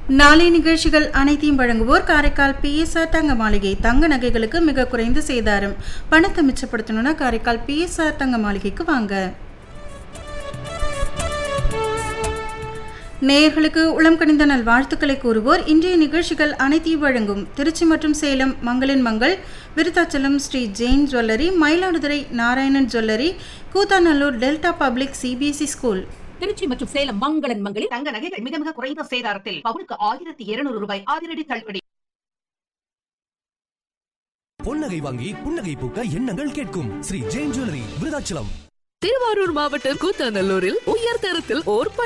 நாளை நிகழ்ச்சிகள் அனைத்தையும் வழங்குவோர் காரைக்கால் பிஎஸ்ஆர் தங்க மாளிகை தங்க நகைகளுக்கு மிக குறைந்த சேதாரம் பணத்தை மிச்சப்படுத்தணும்னா காரைக்கால் பிஎஸ்ஆர் தங்க மாளிகைக்கு வாங்க நேயர்களுக்கு உளம் கணிந்த நல் வாழ்த்துக்களை கூறுவோர் இன்றைய நிகழ்ச்சிகள் அனைத்தையும் வழங்கும் திருச்சி மற்றும் சேலம் மங்களின் Mangal Virudhachalam Sri Jain jewellery Mayiladuthurai Narayanan jewellery Koothanallur delta public CBSE school Trichy மற்றும் சேலம் மங்களன் மங்களில் தங்க நகைகள் மிக மிக குறைந்த சேதாரத்தில் பவுனுக்கு ஆயிரத்தி இருநூறு ரூபாய் அதிரடி தள்ளுபடி பொன்னகை வாங்கி புன்னகை பூக்க எண்ணங்கள் கேட்கும் ஸ்ரீ ஜெயின் ஜுவல்லரி விருதாச்சலம் திருவாரூர் மாவட்டம் கூத்தாநல்லூரில் உயர் தரத்தில் ஓர்